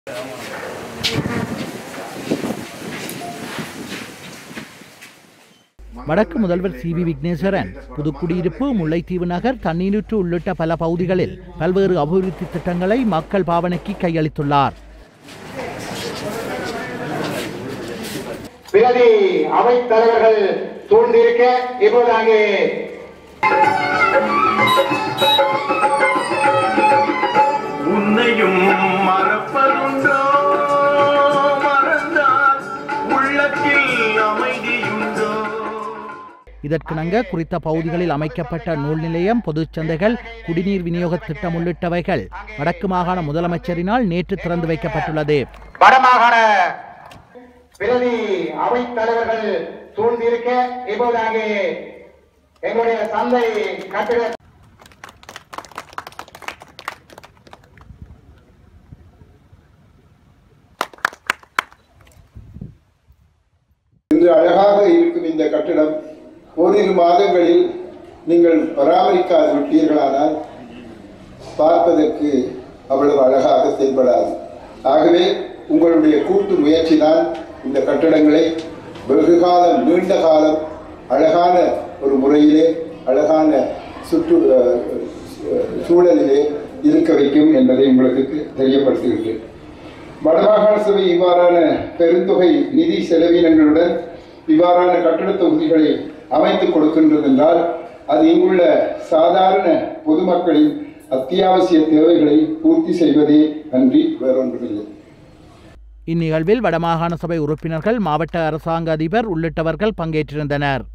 வடக்கு முதல்வர் C V Vigneswaran Puthukkudiyiruppu Mullaitivu நகர் தண்ணீருற்று உள்ளிட்ட பல பகுதிகளில் பல்வேறு அபிவிருத்தி திட்டங்களை மக்கள் பாவனைக்கு கையளித்துள்ளார் பிரதி அவைத் தலைவர்கள் சூழ்ந்திருக்க இப்போது அங்கே உன்னையும் மறப்பதுண்டோ மறந்தால் உள்ளத்தில் அமைதியுண்டோ இதற்கிணங்க குறித்த பகுதிகளில் அமைக்கப்பட்ட நூல் நிலையம் பொதுச் சந்தைகள் குடிநீர் விநியோக திட்டம் உள்ளிட்டவைகள் வடக்கு மாகாண முதலமைச்சரினால் நேற்று திறந்து வைக்கப்பட்டுள்ளது வடமாகாண பிரதி அவைத் தலைவர்கள் சூழ்ந்திருக்க இப்போது அங்கே எங்களுடைய சந்தை கட்டிட இன்று அழகாக இருக்கும் இந்த கட்டிடம் ஓரிரு மாதங்களில் நீங்கள் பராமரிக்காது விட்டீர்களானால் பார்ப்பதற்கு அவ்வளவு அழகாக செயல்படாது ஆகவே உங்களுடைய கூட்டு முயற்சி தான் இந்த கட்டடங்களை வெகு காலம் நீண்ட காலம் அழகான ஒரு முறையிலே அழகான சுற்று அஹ், சூழலிலே இருக்க வைக்கும் என்பதை உங்களுக்கு தெரியப்படுத்துகின்றேன் வடமாகாண சபை இவ்வாறான பெருந்தொகை நிதி செலவினங்களுடன் இவ்வாறான கட்டட தொகுதிகளை அமைத்துக் கொடுக்கின்றது என்றால் அது இங்குள்ள சாதாரண பொதுமக்களின் அத்தியாவசிய தேவைகளை பூர்த்தி செய்வதே அன்றி வேறொன்றுமில்லை இந்நிகழ்வில் வடமாகாண சபை உறுப்பினர்கள் மாவட்ட அரசாங்க அதிபர் உள்ளிட்டவர்கள் பங்கேற்றிருந்தனர்